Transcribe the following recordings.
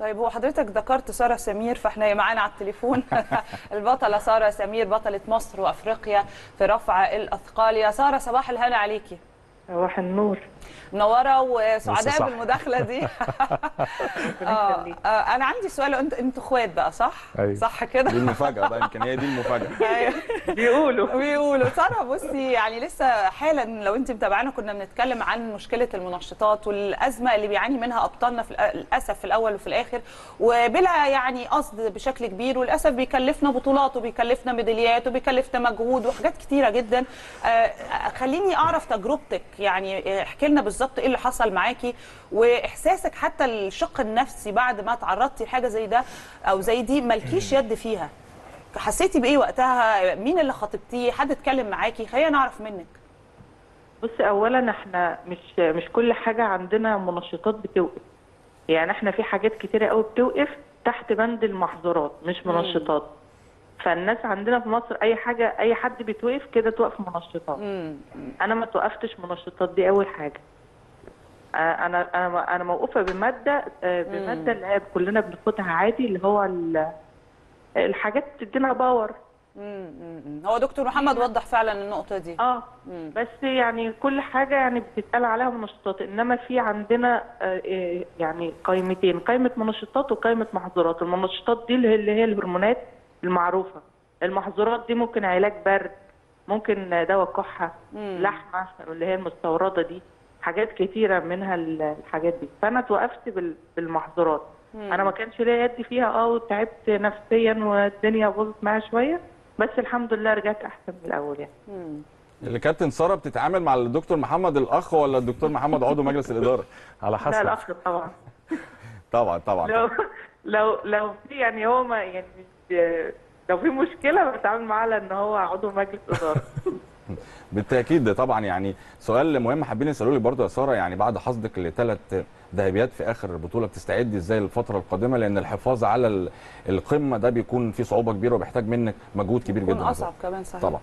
طيب هو حضرتك ذكرت ساره سمير فاحنا معانا على التليفون البطله ساره سمير بطله مصر وافريقيا في رفع الاثقال يا ساره صباح الهنا عليكي صباح النور منوره بس وسعداء صح. بالمداخله دي ربنا آه يخليك. آه انا عندي سؤال انت انتوا اخوات بقى صح أيوة. صح كده دي المفاجاه بقى يمكن هي دي المفاجاه أيوة. بيقولوا بيقولوا ساره بصي يعني لسه حالا لو انت متابعانا كنا بنتكلم عن مشكله المنشطات والازمه اللي بيعاني منها ابطالنا في الأ- للاسف في الاول وفي الاخر وبلا يعني قصد بشكل كبير وللاسف بيكلفنا بطولات وبيكلفنا ميداليات وبيكلفنا مجهود وحاجات كتيره جدا آه، خليني اعرف تجربتك يعني احكي لنا بالظبط ايه اللي حصل معاكي واحساسك حتى الشق النفسي بعد ما تعرضتي لحاجه زي ده او زي دي مالكيش يد فيها حسيتي بايه وقتها مين اللي خاطبتيه حد اتكلم معاكي خلينا نعرف منك بص اولا احنا مش مش كل حاجه عندنا منشطات بتوقف يعني احنا في حاجات كتيره قوي بتوقف تحت بند المحظورات مش منشطات فالناس عندنا في مصر اي حاجه اي حد بيتوقف كده توقف منشطات امم انا ما توقفتش منشطات دي اول حاجه آه، انا انا انا موقوفه بماده آه، بماده اللي هي كلنا بناخدها عادي اللي هو ال- الحاجات بتدينا باور امم هو دكتور محمد وضح فعلا النقطه دي اه مم. بس يعني كل حاجه يعني بتتقال عليها منشطات انما في عندنا آه، آه، يعني قائمتين قائمه منشطات وقائمه محظورات المنشطات دي اللي هي- اللي هي الهرمونات المعروفه المحظورات دي ممكن علاج برد ممكن دواء كحه مم. لحمه اللي هي المستورده دي حاجات كتيره منها ال- الحاجات دي فانا توقفت بال- بالمحظورات مم. انا ما كانش ليا يد فيها اه وتعبت نفسيا والدنيا باظت معايا شويه بس الحمد لله رجعت احسن من الاول يعني مم. اللي كابتن ساره بتتعامل مع الدكتور محمد الاخ ولا الدكتور محمد عضو مجلس الاداره على لا حسب الاخ طبعا طبعا طبعا لو لو لو في يعني هو ما يعني مش لو في مشكله بتعامل معاه لان هو عضو مجلس اداره بالتاكيد ده طبعا يعني سؤال مهم حابين نساله لك برضه يا ساره يعني بعد حصدك لثلاث ذهبيات في اخر بطوله بتستعدي ازاي للفتره القادمه لان الحفاظ على ال- القمه ده بيكون فيه صعوبه كبيره وبيحتاج منك مجهود كبير يكون جدا يا اصعب سارة. كمان صحيح طبعا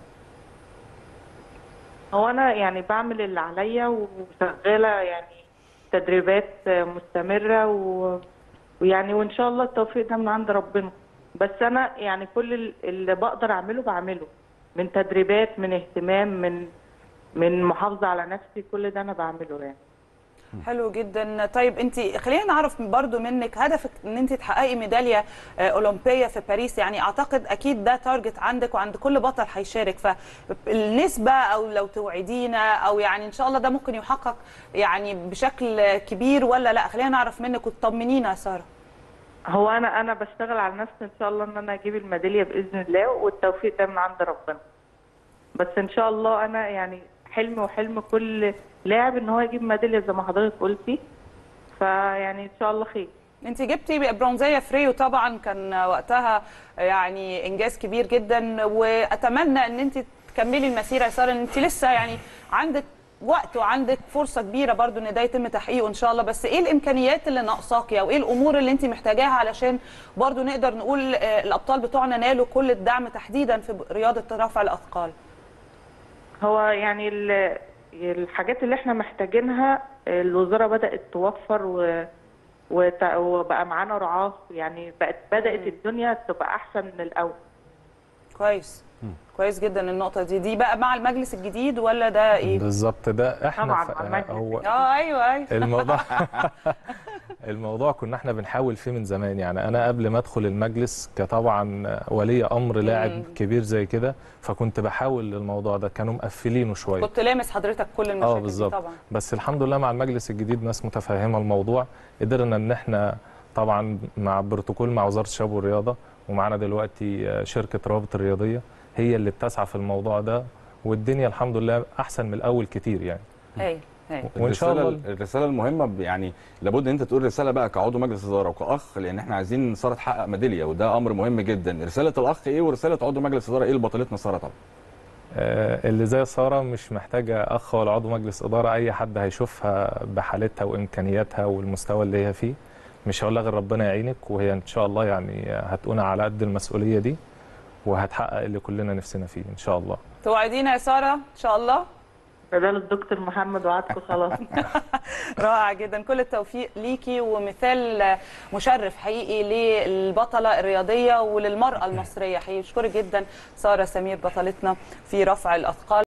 هو انا يعني بعمل اللي عليا وشغاله يعني تدريبات مستمره و... ويعني وان شاء الله التوفيق ده من عند ربنا بس انا يعني كل ال- اللي بقدر اعمله بعمله من تدريبات من اهتمام من من محافظه على نفسي كل ده انا بعمله يعني حلو جدا طيب انت خلينا نعرف برضو منك هدفك ان انت تحققي ميداليه آه، اولمبيه في باريس يعني اعتقد اكيد ده تارجت عندك وعند كل بطل هيشارك فالنسبه او لو توعدينا او يعني ان شاء الله ده ممكن يحقق يعني بشكل كبير ولا لا خلينا نعرف منك وتطمنينا يا ساره هو انا انا بشتغل على نفسي ان شاء الله ان انا اجيب الميداليه باذن الله والتوفيق ده من عند ربنا بس ان شاء الله انا يعني حلم وحلم كل لاعب ان هو يجيب ميداليه زي ما حضرتك قلتي فيعني ان شاء الله خير انت جبتي برونزيه في ريو طبعا كان وقتها يعني انجاز كبير جدا واتمنى ان انت تكملي المسيره يا ساره ان انت لسه يعني عندك وقت وعندك فرصه كبيره برضو ان ده يتم تحقيقه ان شاء الله بس ايه الامكانيات اللي ناقصاكي او ايه الامور اللي انت محتاجاها علشان برضو نقدر نقول آه، الابطال بتوعنا نالوا كل الدعم تحديدا في رياضه رفع الاثقال هو يعني ال- الحاجات اللي احنا محتاجينها الوزاره بدات توفر و وت- وبقى معانا رعاه يعني بقت بدات الدنيا تبقى احسن من الاول كويس كويس جدا النقطه دي دي بقى مع المجلس الجديد ولا ده ايه بالظبط ده احنا طبعاً ف- مع المجلس. هو اه ايوه ايوه الموضوع الموضوع كنا احنا بنحاول فيه من زمان يعني انا قبل ما ادخل المجلس كطبعا ولي امر لاعب مم. كبير زي كده فكنت بحاول للموضوع ده كانوا مقفلينه شويه كنت لامس حضرتك كل المشاكل اه دي بالظبط طبعا بس الحمد لله مع المجلس الجديد ناس متفهمه الموضوع قدرنا ان احنا طبعا مع بروتوكول مع وزاره الشباب والرياضه ومعانا دلوقتي آه، شركه روابط الرياضيه هي اللي بتسعى في الموضوع ده والدنيا الحمد لله احسن من الاول كتير يعني هايل هايل وان شاء الرسالة- الله الرساله المهمه ب- يعني لابد ان انت تقول رساله بقى كعضو مجلس اداره وكاخ لان احنا عايزين ساره تحقق ميداليه وده امر مهم جدا رساله الاخ ايه ورساله عضو مجلس اداره ايه لبطلتنا ساره طبعا آه، اللي زي ساره مش محتاجه اخ ولا عضو مجلس اداره اي حد هيشوفها بحالتها وامكانياتها والمستوى اللي هي فيه مش هقول لها غير ربنا يعينك وهي ان شاء الله يعني هتكون على قد المسؤوليه دي وهتحقق اللي كلنا نفسنا فيه ان شاء الله توعدينا يا ساره ان شاء الله بدل الدكتور محمد وعدكم خلاص رائع جدا كل التوفيق ليكي ومثال مشرف حقيقي للبطله الرياضيه وللمراه المصريه حقيقي بشكرك جدا ساره سمير بطلتنا في رفع الاثقال